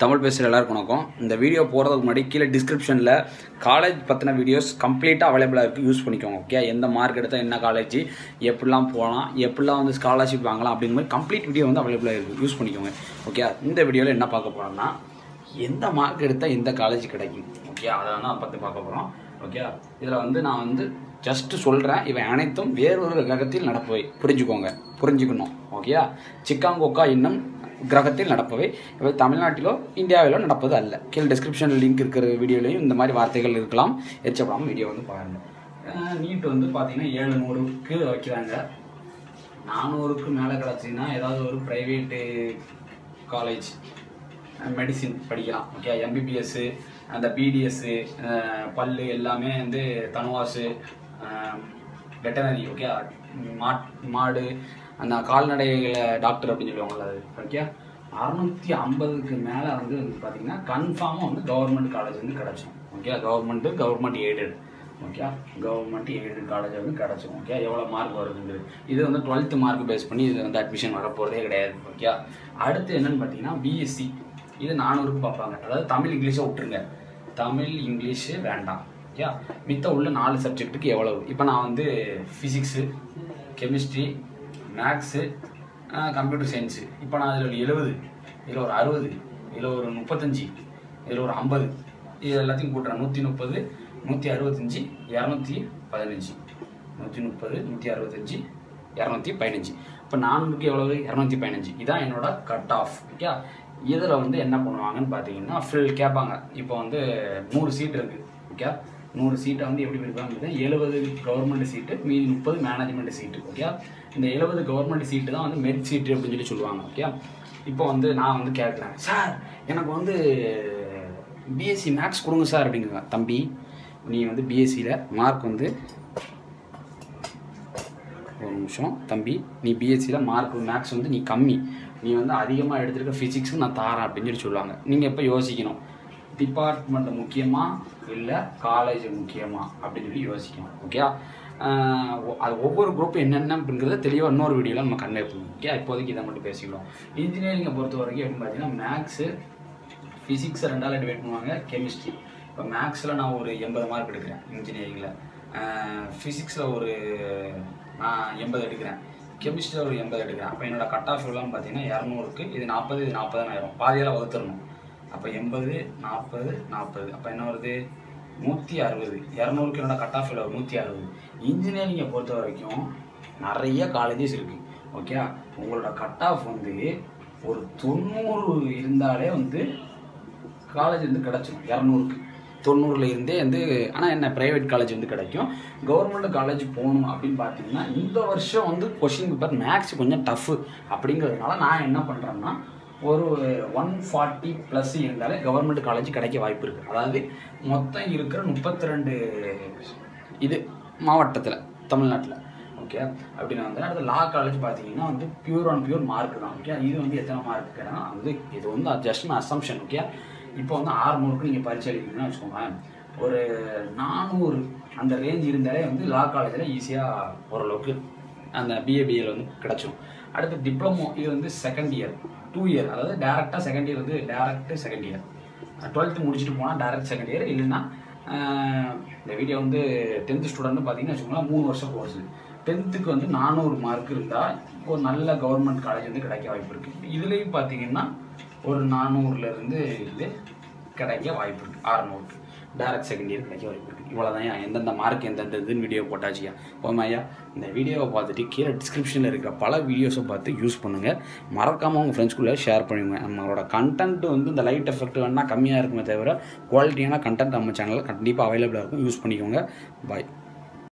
தமிழ் பேசுகிற எல்லாருக்கும் வணக்கம் இந்த வீடியோ போகிறதுக்கு முன்னாடி கீழே டிஸ்கிரிப்ஷனில் காலேஜ் பற்றின வீடியோஸ் கம்ப்ளீட்டாக அவைலபிளாக இருக்குது யூஸ் பண்ணிக்கோங்க ஓகே எந்த மார்க் எடுத்தால் என்ன காலேஜ் எப்படிலாம் போகலாம் எப்படிலாம் வந்து ஸ்காலர்ஷிப் வாங்கலாம் அப்படிங்கிற மாதிரி கம்ப்ளீட் வீடியோ வந்து அவைலபிளாக இருக்குது யூஸ் பண்ணிக்கோங்க ஓகே இந்த வீடியோவில் என்ன பார்க்க போகிறோம்னா எந்த மார்க் எடுத்தால் எந்த காலேஜ் கிடைக்கும் ஓகே அதை தான் பற்றி பார்க்க போகிறோம் ஓகே இதில் வந்து நான் வந்து ஜஸ்ட் சொல்கிறேன் இவை அனைத்தும் வேறொரு கிரகத்தில் நடப்பவை புரிஞ்சுக்கோங்க புரிஞ்சுக்கணும் ஓகே சிக்காங்கோக்கா இன்னும் கிரகத்தில் நடப்பவை இவை தமிழ்நாட்டிலோ இந்தியாவிலோ நடப்பது அல்ல கீழே டிஸ்கிரிப்ஷனில் லிங்க் இருக்கிற வீடியோலையும் இந்த மாதிரி வார்த்தைகள் இருக்கலாம் எச்சப்படாமல் வீடியோ வந்து பாருங்கள் நீட் வந்து பார்த்தீங்கன்னா ஏழு நூறுக்கு வைக்கிறாங்க நானூறுக்கு மேலே கிடச்சின்னா ஏதாவது ஒரு ப்ரைவேட்டு காலேஜ் மெடிசின் படிக்கலாம் ஓகே எம்பிபிஎஸ்ஸு அந்த பிடிஎஸ்ஸு பல்லு எல்லாமே வந்து தனுவாசு வெட்டனரி ஓகே மாட் மாடு அந்த கால்நடைகளை டாக்டர் அப்படின்னு சொல்லுவாங்கல்ல அது ஓகே அறநூற்றி ஐம்பதுக்கு மேலே வந்து பார்த்தீங்கன்னா கன்ஃபார்மாக வந்து கவர்மெண்ட் காலேஜ் வந்து கிடச்சிடும் okay government government aided okay government aided college வந்து கிடச்சிடும் ஓகே எவ்வளோ மார்க் வருதுங்கிறது இது வந்து டுவெல்த்து மார்க் பேஸ் பண்ணி இது வந்து அட்மிஷன் வரப்போகிறதே கிடையாது ஓகே அடுத்து என்னன்னு பார்த்தீங்கன்னா பிஎஸ்சி இது நானூறுக்கு பார்ப்பாங்க அதாவது தமிழ் இங்கிலீஷை விட்டுருங்க தமிழ் இங்கிலீஷு வேண்டாம் ஓகே மித்த உள்ள நாலு சப்ஜெக்ட்டுக்கு எவ்வளவு இப்போ நான் வந்து physics chemistry maths computer science இப்போ நான் அதில் ஒரு எழுபது இதில் ஒரு அறுபது இதில் ஒரு முப்பத்தஞ்சு இதில் ஒரு ஐம்பது இது எல்லாத்தையும் கூட்டுறேன் நூற்றி முப்பது நூற்றி அறுபத்தஞ்சி இரநூத்தி பதினஞ்சு நூற்றி முப்பது நூற்றி அறுபத்தஞ்சி இரநூத்தி பதினஞ்சு இப்போ நானூறுக்கு எவ்வளவு இரநூத்தி பதினஞ்சு இதான் என்னோட கட் ஆஃப் ஓகே இதில் வந்து என்ன பண்ணுவாங்கன்னு பார்த்தீங்கன்னா ஃபில் கேட்பாங்க இப்போ வந்து நூறு சீட் இருக்குது ஓகே நூறு சீட்டை வந்து எப்படி பிரிப்பாங்க எழுபது கவர்மெண்ட் சீட்டு மீதி முப்பது மேனேஜ்மெண்ட் சீட்டு ஓகே இந்த எழுபது கவர்மெண்ட் சீட்டு தான் வந்து மெரிட் சீட்டு அப்படின்னு சொல்லி சொல்லுவாங்க ஓகே இப்போ வந்து நான் வந்து கேட்குறேன் சார் எனக்கு வந்து பிஎஸ்சி மேக்ஸ் கொடுங்க சார் அப்படிங்க தம்பி நீ வந்து பிஎஸ்சியில் மார்க் வந்து ஒரு நிமிஷம் தம்பி நீ பிஎஸ்சியில் மார்க் மேக்ஸ் வந்து நீ கம்மி நீ வந்து அதிகமாக எடுத்துருக்க ஃபிசிக்ஸுக்கு நான் தாரேன் அப்படின்னு சொல்லி சொல்லுவாங்க நீங்கள் எப்போ யோசிக்கணும் டிபார்ட்மெண்ட் முக்கியமா இல்லை காலேஜ் முக்கியமா அப்படின்னு சொல்லி யோசிக்கணும் ஓகே அது ஒவ்வொரு குரூப்பும் என்னென்ன அப்படிங்கிறத தெளிவாக இன்னொரு வீடியோவில் நம்ம கன்வே பண்ணுவோம் ஓகே இப்போதைக்கு இதை மட்டும் பேசிக்கலாம் இன்ஜினியரிங்கை பொறுத்த வரைக்கும் எப்படி பார்த்தீங்கன்னா மேக்ஸு ஃபிசிக்ஸை ரெண்டாவது டிவைட் பண்ணுவாங்க கெமிஸ்ட்ரி இப்போ மேக்ஸில் நான் ஒரு எண்பது மார்க் எடுக்கிறேன் இன்ஜினியரிங்கில் ஃபிசிக்ஸில் ஒரு நான் எண்பது எடுக்கிறேன் கெமிஸ்ட்ரியில் ஒரு எண்பது எடுக்கிறேன் அப்போ என்னோட கட் ஆஃப் எவ்வளோன்னு பார்த்தீங்கன்னா இரநூறுக்கு இது நாற்பது இது நாற்பதாயிரம் பாதியால் வகுத்துடணும் அப்போ எண்பது நாற்பது நாற்பது அப்போ என்ன வருது நூற்றி அறுபது இரநூறுக்கு என்னோட கட் ஆஃப் எவ்வளோ நூற்றி அறுபது இன்ஜினியரிங்கை பொறுத்த வரைக்கும் நிறைய காலேஜஸ் இருக்குது ஓகே உங்களோட கட் ஆஃப் வந்து ஒரு தொண்ணூறு இருந்தாலே வந்து காலேஜ் வந்து கிடச்சிடும் இரநூறுக்கு தொண்ணூறில் இருந்தே வந்து ஆனால் என்ன ப்ரைவேட் காலேஜ் வந்து கிடைக்கும் கவர்மெண்ட் காலேஜ் போகணும் அப்படின்னு பார்த்தீங்கன்னா இந்த வருஷம் வந்து கொஷின் பேப்பர் மேக்ஸ் கொஞ்சம் டஃப்பு அப்படிங்கிறதுனால நான் என்ன பண்ணுறேன்னா ஒரு ஒன் ஃபார்ட்டி ப்ளஸ் இருந்தாலே கவர்மெண்ட் காலேஜ் கிடைக்க வாய்ப்பு இருக்குது அதாவது மொத்தம் இருக்கிற முப்பத்தி ரெண்டு இது மாவட்டத்தில் தமிழ்நாட்டில் ஓகே அப்படின்னு வந்து அடுத்து லா காலேஜ் பார்த்தீங்கன்னா வந்து பியூர் அண்ட் பியூர் மார்க் தான் ஓகே இது வந்து எத்தனை மார்க் கேட்டால் வந்து இது வந்து ஜஸ்ட் அசம்ஷன் ஓகே இப்போ வந்து ஆறுநூறுக்கு நீங்கள் பரிசு எழுதிங்கன்னா வச்சுக்கோங்க ஒரு நானூறு அந்த ரேஞ்ச் இருந்தாலே வந்து லா காலேஜில் ஈஸியாக ஓரளவுக்கு அந்த பிஏபிஎல் வந்து கிடச்சிடும் அடுத்து டிப்ளமோ இது வந்து செகண்ட் இயர் டூ இயர் அதாவது டேரெக்டாக செகண்ட் இயர் வந்து டேரக்ட் செகண்ட் இயர் டுவெல்த்து முடிச்சுட்டு போனால் டேரக்ட் செகண்ட் இயர் இல்லைன்னா இந்த வீடியோ வந்து டென்த்து ஸ்டூடெண்ட் பார்த்தீங்கன்னா வச்சுக்கோங்களேன் மூணு வருஷம் கோர்ஸு டென்த்துக்கு வந்து நானூறு மார்க் இருந்தால் ஒரு நல்ல கவர்மெண்ட் காலேஜ் வந்து கிடைக்க வாய்ப்பு இருக்குது இதுலேயும் பார்த்தீங்கன்னா ஒரு நானூறுலேருந்து இது கிடைக்க வாய்ப்பு இருக்குது அறநூறுக்கு டேரக்ட் செகண்ட் இயர் கிடைக்க வாய்ப்பு இருக்குது இவ்வளோ தான் எந்தெந்த மார்க் எந்தெந்த இதுன்னு வீடியோ போட்டாச்சியா போமாயா இந்த வீடியோவை பார்த்துட்டு கீழே டிஸ்கிரிப்ஷனில் இருக்கிற பல வீடியோஸை பார்த்து யூஸ் பண்ணுங்கள் மறக்காமல் உங்கள் ஃப்ரெண்ட்ஸ்குள்ளே ஷேர் பண்ணுங்க நம்மளோட கண்டென்ட் வந்து இந்த லைட் எஃபெக்ட் வேணால் கம்மியாக இருக்குமே தவிர குவாலிட்டியான கண்டென்ட் நம்ம சேனலில் கண்டிப்பாக அவைலபிளாக இருக்கும் யூஸ் பண்ணிக்கோங்க பாய்